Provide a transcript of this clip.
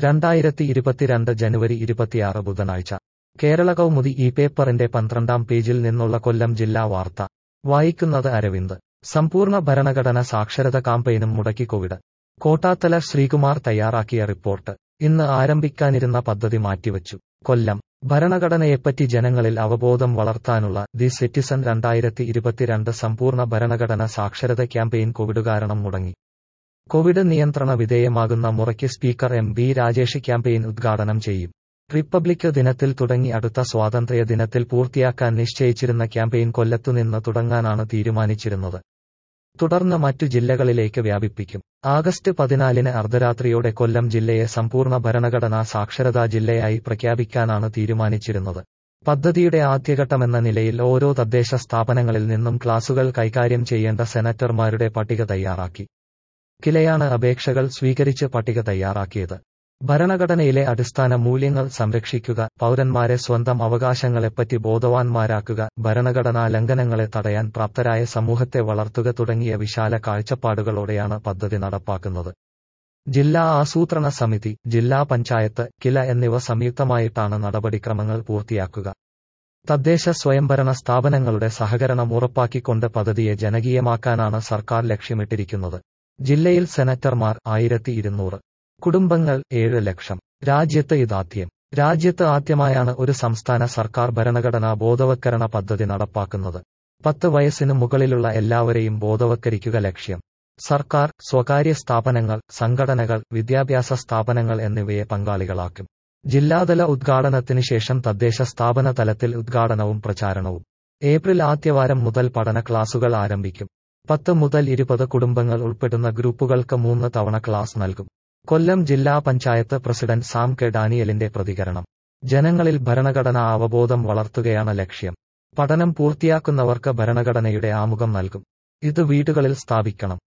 രണ്ടായിരത്തി ഇരുപത്തിരണ്ട് ജനുവരി ഇരുപത്തിയാറ് ബുധനാഴ്ച കേരള കൗമുദി ഈ പേപ്പറിന്റെ പന്ത്രണ്ടാം പേജിൽ നിന്നുള്ള കൊല്ലം ജില്ലാ വാർത്ത വായിക്കുന്നത് അരവിന്ദ് സമ്പൂർണ്ണ ഭരണഘടന സാക്ഷരത കാമ്പയിനും മുടക്കി കോവിഡ് കോട്ടാത്തല ശ്രീകുമാർ തയ്യാറാക്കിയ റിപ്പോർട്ട് ഇന്ന് ആരംഭിക്കാനിരുന്ന പദ്ധതി മാറ്റിവച്ചു കൊല്ലം ഭരണഘടനയെപ്പറ്റി ജനങ്ങളിൽ അവബോധം വളർത്താനുള്ള ദി സിറ്റിസൺ രണ്ടായിരത്തി ഇരുപത്തിരണ്ട് സമ്പൂർണ്ണ ഭരണഘടന സാക്ഷരത ക്യാമ്പയിൻ കോവിഡ് കാരണം മുടങ്ങി കോവിഡ് നിയന്ത്രണ വിധേയമാകുന്ന മുറയ്ക്ക് speaker M B Rajesh campaign ഉദ്ഘാടനം ചെയ്യും റിപ്പബ്ലിക് ദിനത്തിൽ തുടങ്ങി അടുത്ത സ്വാതന്ത്ര്യ ദിനത്തിൽ പൂർത്തിയാക്കാൻ നിശ്ചയിച്ചിരുന്ന ക്യാമ്പയിൻ കൊല്ലത്തുനിന്ന് തുടങ്ങാനാണ് തീരുമാനിച്ചിരുന്നത് തുടർന്ന് മറ്റു ജില്ലകളിലേക്ക് വ്യാപിപ്പിക്കും ആഗസ്റ്റ് പതിനാലിന് അർദ്ധരാത്രിയോടെ കൊല്ലം ജില്ലയെ സമ്പൂർണ്ണ ഭരണഘടനാ സാക്ഷരതാ ജില്ലയായി പ്രഖ്യാപിക്കാനാണ് തീരുമാനിച്ചിരുന്നത് പദ്ധതിയുടെ ആദ്യഘട്ടമെന്ന നിലയിൽ ഓരോ തദ്ദേശ സ്ഥാപനങ്ങളിൽ നിന്നും ക്ലാസുകൾ കൈകാര്യം ചെയ്യേണ്ട സെനറ്റർമാരുടെ പട്ടിക തയ്യാറാക്കി കിലയാണ് അപേക്ഷകൾ സ്വീകരിച്ച് പട്ടിക തയ്യാറാക്കിയത് ഭരണഘടനയിലെ അടിസ്ഥാന മൂല്യങ്ങൾ സംരക്ഷിക്കുക പൗരന്മാരെ സ്വന്തം അവകാശങ്ങളെപ്പറ്റി ബോധവാന്മാരാക്കുക ഭരണഘടനാ ലംഘനങ്ങളെ തടയാൻ പ്രാപ്തരായ സമൂഹത്തെ വളർത്തുക തുടങ്ങിയ വിശാല കാഴ്ചപ്പാടുകളോടെയാണ് പദ്ധതി നടപ്പാക്കുന്നത് ജില്ലാ ആസൂത്രണ സമിതി ജില്ലാ പഞ്ചായത്ത് കില എന്നിവ സംയുക്തമായിട്ടാണ് നടപടിക്രമങ്ങൾ പൂർത്തിയാക്കുക തദ്ദേശ സ്വയംഭരണ സ്ഥാപനങ്ങളുടെ സഹകരണം ഉറപ്പാക്കിക്കൊണ്ട് പദ്ധതിയെ ജനകീയമാക്കാനാണ് സർക്കാർ ലക്ഷ്യമിട്ടിരിക്കുന്നത് ജില്ലയിൽ സെനറ്റർമാർ ആയിരത്തി ഇരുന്നൂറ് കുടുംബങ്ങൾ ഏഴ് ലക്ഷം രാജ്യത്ത് ഇതാദ്യം രാജ്യത്ത് ആദ്യമായാണ് ഒരു സംസ്ഥാന സർക്കാർ ഭരണഘടനാ ബോധവത്കരണ പദ്ധതി നടപ്പാക്കുന്നത് പത്ത് വയസ്സിന് മുകളിലുള്ള എല്ലാവരെയും ബോധവത്കരിക്കുക ലക്ഷ്യം സർക്കാർ സ്വകാര്യ സ്ഥാപനങ്ങൾ സംഘടനകൾ വിദ്യാഭ്യാസ സ്ഥാപനങ്ങൾ എന്നിവയെ പങ്കാളികളാക്കും ജില്ലാതല ഉദ്ഘാടനത്തിന് ശേഷം തദ്ദേശ സ്ഥാപന തലത്തിൽ ഉദ്ഘാടനവും പ്രചാരണവും ഏപ്രിൽ ആദ്യവാരം മുതൽ പഠന ക്ലാസുകൾ ആരംഭിക്കും പത്ത് മുതൽ ഇരുപത് കുടുംബങ്ങൾ ഉൾപ്പെടുന്ന ഗ്രൂപ്പുകൾക്ക് മൂന്ന് തവണ ക്ലാസ് നൽകും കൊല്ലം ജില്ലാ പഞ്ചായത്ത് പ്രസിഡന്റ് സാം കെ ഡാനിയലിന്റെ പ്രതികരണം ജനങ്ങളിൽ ഭരണഘടനാ അവബോധം വളർത്തുകയാണ് ലക്ഷ്യം പഠനം പൂർത്തിയാക്കുന്നവർക്ക് ഭരണഘടനയുടെ ആമുഖം നൽകും ഇത് വീടുകളിൽ സ്ഥാപിക്കണം